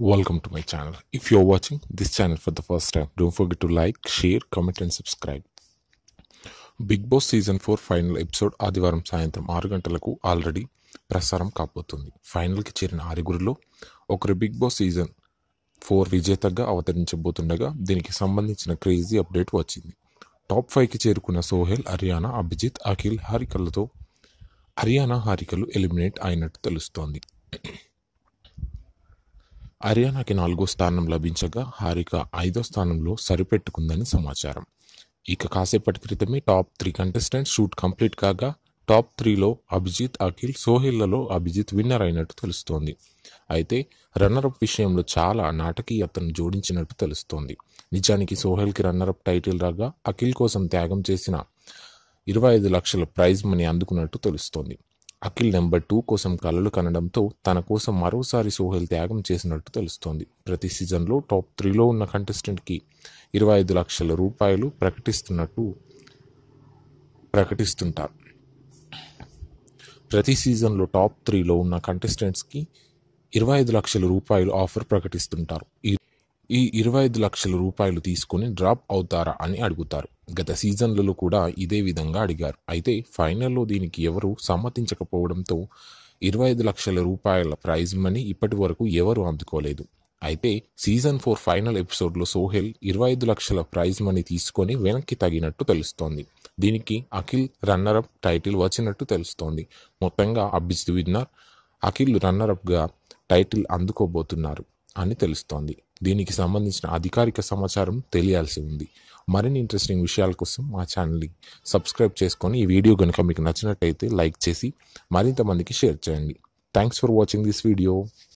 Welcome to my channel. If you're watching this channel for the first time, don't forget to like, share, comment, and subscribe. Bigg Boss season four final episode ఆదివారం సాయంత్రం ఆరు గంటలకు already ప్రసారం కాబోతుంది ఫైనల్కి చేరిన ఆరుగురిలో ఒకరు big Boss season four విజేతగా అవతరించబోతుండగా దీనికి సంబంధించిన క్రేజీ అప్డేట్ వచ్చింది టాప్ ఫైవ్కి చేరుకున్న సోహెల్ హర్యానా అభిజిత్ అఖిల్ హారికలతో హర్యానా హారికలు ఎలిమినేట్ అయినట్టు తెలుస్తోంది హర్యానాకి నాలుగో స్థానం లభించగా హారిక ఐదో స్థానంలో సరిపెట్టుకుందని సమాచారం ఇక కాసేపటి క్రితమే top three contestants shoot complete కాగా టాప్ త్రీలో అభిజిత్ అఖిల్ సోహెల్లలో అభిజిత్ విన్నర్ అయినట్టు తెలుస్తోంది అయితే రన్నరప్ విషయంలో చాలా నాటకీయతను జోడించినట్టు తెలుస్తోంది నిజానికి సోహెల్కి రన్నరప్ టైటిల్ రాగా అఖిల్ కోసం త్యాగం చేసిన ఇరవై ఐదు లక్షల ప్రైజ్ మనీ అందుకున్నట్టు తెలుస్తోంది అఖిల్ నెంబర్ టూ కోసం కలలు కనడంతో తన కోసం మరోసారి సోహెల్ త్యాగం చేసినట్టు తెలుస్తోంది ప్రతి సీజన్లో టాప్ త్రీలో ఉన్న కంటెస్టెంట్కి ఇరవై ఐదు లక్షల రూపాయలు ప్రకటిస్తున్నట్టు ప్రకటిస్తుంటారు ప్రతి సీజన్లో టాప్ త్రీలో ఉన్న కంటెస్టెంట్స్కి ఇరవై ఐదు లక్షల రూపాయలు ఆఫర్ ప్రకటిస్తుంటారు ఈ ఈ ఇరవై ఐదు లక్షల రూపాయలు తీసుకుని డ్రాప్ అవుతారా అని అడుగుతారు గత సీజన్లలో కూడా ఇదే విధంగా అడిగారు అయితే ఫైనల్లో దీనికి ఎవరు సమ్మతించకపోవడంతో ఇరవై ఐదు లక్షల రూపాయల ప్రైజ్ మనీ ఇప్పటి వరకు ఎవరు అందుకోలేదు అయితే సీజన్ ఫోర్ ఫైనల్ ఎపిసోడ్లో సోహెల్ ఇరవై ఐదు లక్షల ప్రైజ్ మనీ తీసుకొని వెనక్కి తగినట్టు తెలుస్తోంది దీనికి అఖిల్ రన్నరప్ టైటిల్ వచ్చినట్టు తెలుస్తోంది మొత్తంగా అభిజిత్ విన్నర్ అఖిల్ రన్నరప్గా టైటిల్ అందుకోబోతున్నారు అని తెలుస్తోంది దీనికి సంబంధించిన అధికారిక సమాచారం తెలియాల్సి ఉంది మరిన్ని ఇంట్రెస్టింగ్ విషయాల కోసం మా ఛానల్ని సబ్స్క్రైబ్ చేసుకొని ఈ వీడియో కనుక మీకు నచ్చినట్టయితే లైక్ చేసి మరింత మందికి షేర్ చేయండి thanks for watching this video